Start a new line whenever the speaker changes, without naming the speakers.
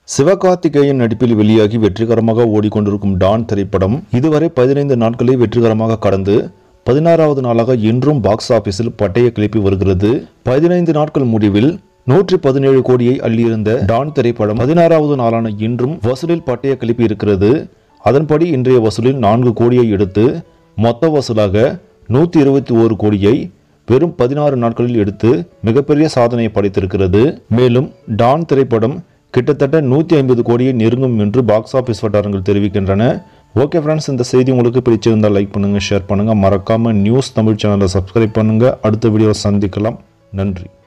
சிவகார்த்திகேயன் நடிப்பில் வெளியாகி வெற்றிகரமாக ஓடிக்கொண்டிருக்கும் டான் திரைப்படம் இதுவரை பதினைந்து நாட்களை வெற்றிகரமாக கடந்து பதினாறாவது நாளாக இன்றும் பாக்ஸ் ஆபீஸில் பட்டைய கிளப்பி வருகிறது பதினைந்து நாட்கள் முடிவில் நூற்றி பதினேழு கோடியை அள்ளியிருந்த டான் திரைப்படம் பதினாறாவது நாளான இன்றும் வசூலில் பட்டைய கிளப்பி இருக்கிறது அதன்படி இன்றைய வசூலில் நான்கு கோடியை எடுத்து மொத்த வசூலாக நூற்றி இருபத்தி ஓரு கோடியை வெறும் பதினாறு நாட்களில் எடுத்து மிகப்பெரிய சாதனையை படைத்திருக்கிறது மேலும் டான் திரைப்படம் கிட்டத்தட்ட நூற்றி ஐம்பது கோடியை நெருங்கும் என்று பாக்ஸ் ஆஃபீஸ் வட்டாரங்கள் தெரிவிக்கின்றன ஓகே ஃப்ரெண்ட்ஸ் இந்த செய்தி உங்களுக்கு பிடிச்சிருந்தால் லைக் பண்ணுங்கள் ஷேர் பண்ணுங்கள் மறக்காமல் நியூஸ் தமிழ் சேனலை சப்ஸ்கிரைப் பண்ணுங்கள் அடுத்த வீடியோவை சந்திக்கலாம் நன்றி